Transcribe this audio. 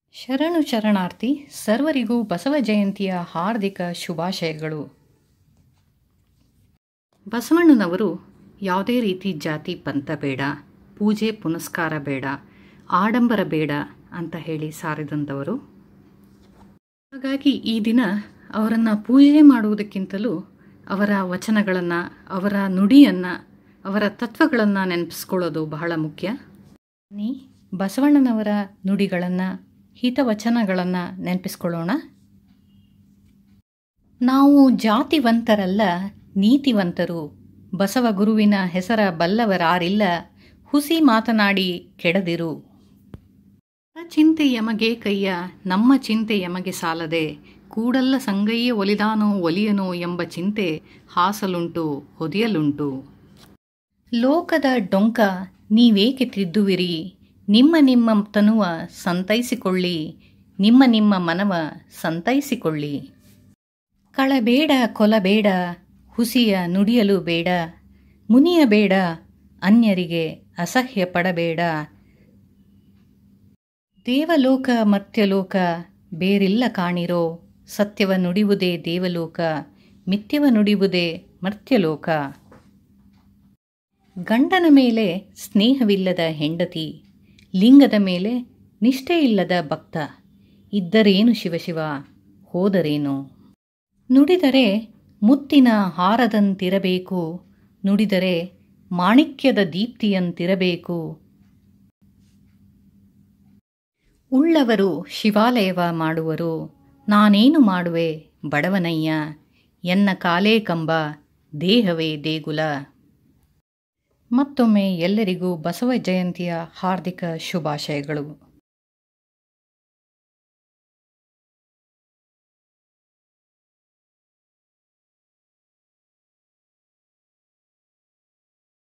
ಶರಣು ಶರಣಾರ್ಥಿ ಸರ್ವರಿಗೂ ಬಸವ ಜಯಂತಿಯ ಹಾರ್ದಿಕ ಶುಭಾಶಯಗಳು ಬಸವಣ್ಣನವರು ಯಾವುದೇ ರೀತಿ ಜಾತಿ ಪಂಥ ಬೇಡ ಪೂಜೆ ಪುನಸ್ಕಾರ ಬೇಡ ಆಡಂಬರ ಬೇಡ ಅಂತ ಹೇಳಿ ಸಾರಿದಂಥವರು ಹಾಗಾಗಿ ಈ ದಿನ ಅವರನ್ನು ಪೂಜೆ ಮಾಡುವುದಕ್ಕಿಂತಲೂ ಅವರ ವಚನಗಳನ್ನು ಅವರ ನುಡಿಯನ್ನು ಅವರ ತತ್ವಗಳನ್ನು ನೆನಪಿಸ್ಕೊಳ್ಳೋದು ಬಹಳ ಮುಖ್ಯ ನೀ ಬಸವಣ್ಣನವರ ನುಡಿಗಳನ್ನು ಹಿತವಚನಗಳನ್ನು ನೆನಪಿಸ್ಕೊಳ್ಳೋಣ ನಾವು ಜಾತಿವಂತರಲ್ಲ ನೀತಿವಂತರು ಬಸವ ಗುರುವಿನ ಹೆಸರ ಬಲ್ಲವರಾರಿಲ್ಲ ಹುಸಿ ಮಾತನಾಡಿ ಕೆಡದಿರು ಚಿಂತೆ ಯಮಗೆ ಕೈಯ ನಮ್ಮ ಚಿಂತೆ ಯಮಗೆ ಸಾಲದೆ ಕೂಡಲ್ಲ ಸಂಗಯ್ಯ ಒಲಿದಾನೋ ಒಲಿಯನೋ ಎಂಬ ಚಿಂತೆ ಹಾಸಲುಂಟು ಹೊದಿಯಲುಂಟು ಲೋಕದ ಡೊಂಕ ನೀವೇಕೆ ತಿದ್ದುವಿರಿ ನಿಮ್ಮ ನಿಮ್ಮ ತನುವ ಸಂತೈಸಿಕೊಳ್ಳಿ ನಿಮ್ಮ ನಿಮ್ಮ ಮನವ ಸಂತೈಸಿಕೊಳ್ಳಿ ಕಳಬೇಡ ಕೊಲಬೇಡ ಹುಸಿಯ ನುಡಿಯಲು ಬೇಡ ಮುನಿಯಬೇಡ ಅನ್ಯರಿಗೆ ಅಸಹ್ಯ ಪಡಬೇಡ ದೇವಲೋಕ ಮರ್ತ್ಯಲೋಕ ಬೇರಿಲ್ಲ ಕಾಣಿರೋ ಸತ್ಯವ ನುಡಿಯುವುದೇ ದೇವಲೋಕ ಮಿಥ್ಯವ ನುಡಿಯುವುದೇ ಮರ್ತ್ಯಲೋಕ ಗಂಡನ ಮೇಲೆ ಸ್ನೇಹವಿಲ್ಲದ ಹೆಂಡತಿ ಲಿಂಗದ ಮೇಲೆ ನಿಷ್ಠೆಯಿಲ್ಲದ ಭಕ್ತ ಇದ್ದರೇನು ಶಿವಶಿವ ಹೋದರೇನು ನುಡಿದರೆ ಮುತ್ತಿನ ಹಾರದಂತಿರಬೇಕು ನುಡಿದರೆ ಮಾಣಿಕ್ಯದ ದೀಪ್ತಿಯಂತಿರಬೇಕು ಉಳ್ಳವರು ಶಿವಾಲಯವ ಮಾಡುವರು ನಾನೇನು ಮಾಡುವೆ ಬಡವನಯ್ಯ ಎನ್ನ ಕಾಲೇ ಕಂಬ ದೇಹವೇ ದೇಗುಲ ಮತ್ತೊಮ್ಮೆ ಎಲ್ಲರಿಗೂ ಬಸವ ಜಯಂತಿಯ ಹಾರ್ದಿಕ ಶುಭಾಶಯಗಳು